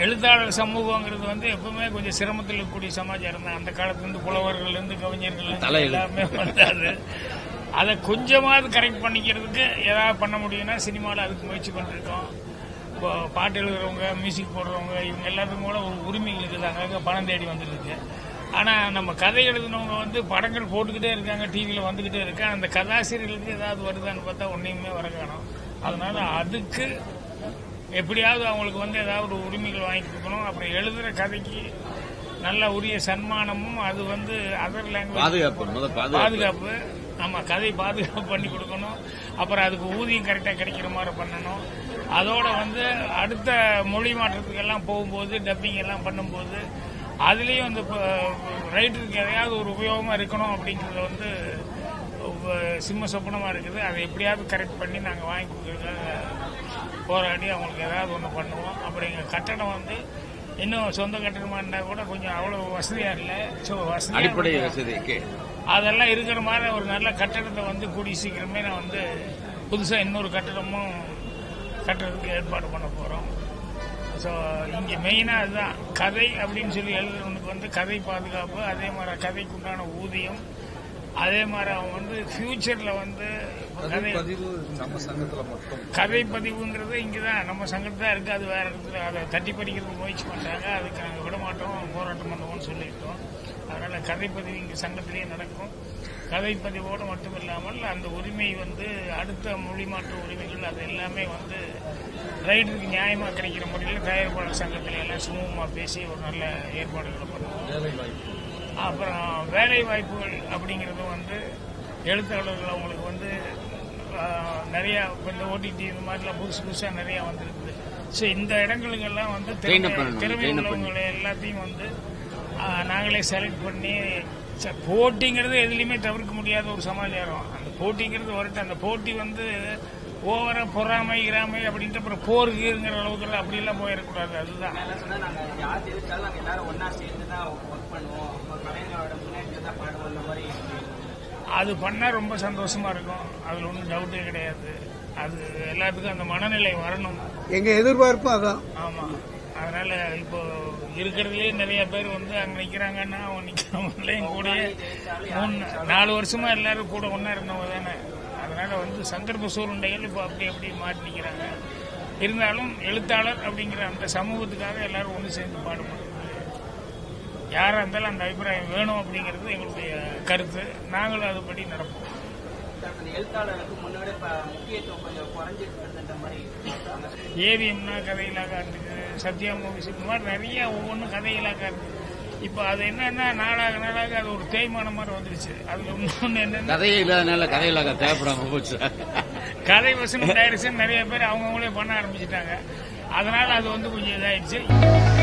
எழுத்தாளர் சமூகங்கிறது வந்து எப்பவுமே கொஞ்சம் சிரமத்தில் இருக்கக்கூடிய சமாச்சாரம் தான் அந்த காலத்துலேருந்து புலவர்கள் இருந்து கவிஞர்கள் தலையெழுத்து. எல்லாமே வந்து அது அதை கொஞ்சமாவது கரெக்ட் பண்ணிக்கிறதுக்கு ஏதாவது பண்ண முடியும்னா சினிமாவில் அதுக்கு முயற்சி பண்ணிருக்கோம் இப்போ பாட்டு எழுதுறவங்க மியூசிக் போடுறவங்க இவங்க எல்லாத்துக்கும் கூட ஒரு உரிமைகள் இருக்குது அங்கங்கே பணம் தேடி வந்துருக்கு ஆனால் நம்ம கதை எழுதினவங்க வந்து படங்கள் போட்டுக்கிட்டே இருக்காங்க டிவியில் வந்துக்கிட்டே இருக்கு அந்த கதாசிரியர்களுக்கு ஏதாவது வருதான்னு பார்த்தா ஒன்றையுமே வர காணும் அதனால அதுக்கு எப்படியாவது அவங்களுக்கு வந்து ஏதாவது ஒரு உரிமைகள் வாங்கி கொடுக்கணும் அப்புறம் எழுதுகிற கதைக்கு நல்ல உரிய சன்மானமும் அது வந்து அதர் லாங்குவேஜ் பாதுகாப்பு முதல் பாதுகாப்பு பாதுகாப்பு ஆமா கதை பாதுகாப்பு பண்ணி கொடுக்கணும் அப்புறம் அதுக்கு ஊதியம் கரெக்டாக கிடைக்கிற மாதிரி பண்ணணும் அதோட வந்து அடுத்த மொழி மாற்றத்துக்கெல்லாம் போகும்போது டப்பிங் எல்லாம் பண்ணும்போது அதுலேயும் இந்த ரைட்டருக்கு எதையாவது ஒரு உபயோகமாக இருக்கணும் அப்படிங்கிறது வந்து உ- சிம்ம சொப்பனமாக இருக்குது அதை எப்படியாவது கரெக்ட் பண்ணி நாங்கள் வாங்கி கொடுக்குறதுக்காக போராடி அவங்களுக்கு ஏதாவது ஒன்று பண்ணுவோம் அப்புறம் எங்கள் கட்டடம் வந்து இன்னும் சொந்த கட்டடமாக இருந்தால் கூட கொஞ்சம் அவ்வளோ வசதியாக இல்லை ஸோ அடிப்படை வசதி வசதி கே- அதெல்லாம் இருக்கிற மாதிரி ஒரு நல்ல கட்டடத்தை வந்து கூடி சீக்கிரமே நான் வந்து புதுசாக இன்னொரு கட்டடமும் கட்டுறதுக்கு ஏற்பாடு பண்ண போகிறோம் ஸோ இங்கே மெயினாக அதுதான் கதை அப்படின்னு சொல்லி எழுதுறவனுக்கு வந்து கதை பாதுகாப்பு அதே மாதிரி கதைக்கு உண்டான ஊதியம் அதே மாதிரி அவன் வந்து ஃபியூச்சரில் வந்து கதை கதை பதிவுங்கிறது இங்கே தான் நம்ம சங்கத்தில் தான் இருக்குது அது வேற இடத்துல அதை தட்டி படிக்கிறதுக்கு முயற்சி பண்ணுறாங்க அதுக்கு நாங்கள் விட மாட்டோம் போராட்டம் பண்ணுவோம்னு சொல்லியிருக்கோம் அதனால் கதைப்பதிவு இங்கே சங்கத்திலேயே நடக்கும் கதைப்பதிவோடு மட்டும் இல்லாமல் அந்த உரிமை வந்து அடுத்த மொழி மாற்று உரிமைகள் அது எல்லாமே வந்து ரைடருக்கு நியாயமாக கிடைக்கிற முறையில் தயாரிப்பாளர் சங்கத்தில் எல்லாம் சுமூகமாக பேசி ஒரு நல்ல ஏற்பாடுகளை பண்ணுவோம் அப்புறம் வேலை வாய்ப்புகள் அப்படிங்கிறது வந்து எழுத்தாளர்கள் அவங்களுக்கு வந்து ஆஹ், நிறைய இப்ப இந்த ஓடிடி இந்த மாதிரிலாம் புதுசு புதுசாக நிறைய வந்திருக்குது ஸோ இந்த இடங்களுக்கெல்லாம் வந்து Train up திறமை பண்ணணும், திறமை train up உள்ளவங்களை எல்லாத்தையும் வந்து ஆஹ், நாங்களே செலக்ட் பண்ணி ச- போட்டிங்கிறது எதுலையுமே தவிர்க்க முடியாத ஒரு சமாச்சாரம் அந்த போட்டிங்கிறது வரட்டும் அந்த போட்டி வந்து ஓவரா பொறாமை கிராமை அப்படின்ட்டு அப்புறம் போருக்குங்கிற அளவுக்கு அப்படியெல்லாம் போயிடக்கூடாது அதுதான் என்ன சொன்னா நாங்க யார் ஜெயிச்சாலும் நாங்க எல்லாரும் ஒன்னா சேர்ந்து தான் ஒர்க் பண்ணுவோம் ஒரு கலைஞரோட முன்னேற்றத்தை தான் பாடுவோம் இந்த மாதிரி அது பண்ணால் ரொம்ப சந்தோஷமா இருக்கும் அதில் ஒன்றும் டவுட்டே கிடையாது அது எல்லாத்துக்கும் அந்த மனநிலை வரணும் எங்க எதிர்பார்ப்பும் அதான் ஆமா அதனால இப்போ இருக்கிறதுலே நிறைய பேர் வந்து அங்க நிக்கிறாங்கன்னா அவங்க நிக்கிறவங்களையும் கூட மூணு நாலு வருஷமா எல்லாரும் கூட ஒண்ணா இருந்தவங்க தானே அதனால வந்து சந்தர்ப்ப சூழ்நிலைகள் இப்போ அப்படி அப்படி மாற்றி நிக்கிறாங்க இருந்தாலும் எழுத்தாளர் அப்படிங்கிற அந்த சமூகத்துக்காக எல்லாரும் ஒன்று சேர்ந்து பாடுபடுறது யாரா இருந்தாலும் அந்த அபிப்பிராயம் வேணும் அப்படிங்கிறது எங்களுடைய கருத்து நாங்களும் அதுபடி நடப்போம் சார், இந்த எழுத்தாளருக்கு முன்னாடி இப்ப முக்கியத்துவம் கொஞ்சம் குறைஞ்சிருக்குன்ற மாதிரி சொல்றாங்க. ஏவிஎம்னா கதை இலாக்கா இருக்குது சத்யா மூவிஸ் இந்த மாதிரி நிறைய ஒவ்வொன்றும் கதை இலாக்கா இருக்குது இப்போ அது என்னன்னா நாளாக நாளாக அது ஒரு தேய்மானம் மாதிரி வந்துருச்சு அதுல இன்னொன்று என்னன்னா கதையே இல்லாதனால கதையிலாக தேவைப்படாம போச்சு கதை வசனம் டைரக்ஷன் நிறைய பேர் அவங்கவுங்களே பண்ண ஆரம்பிச்சிட்டாங்க அதனால அது வந்து கொஞ்சம் இதாயிடுச்சு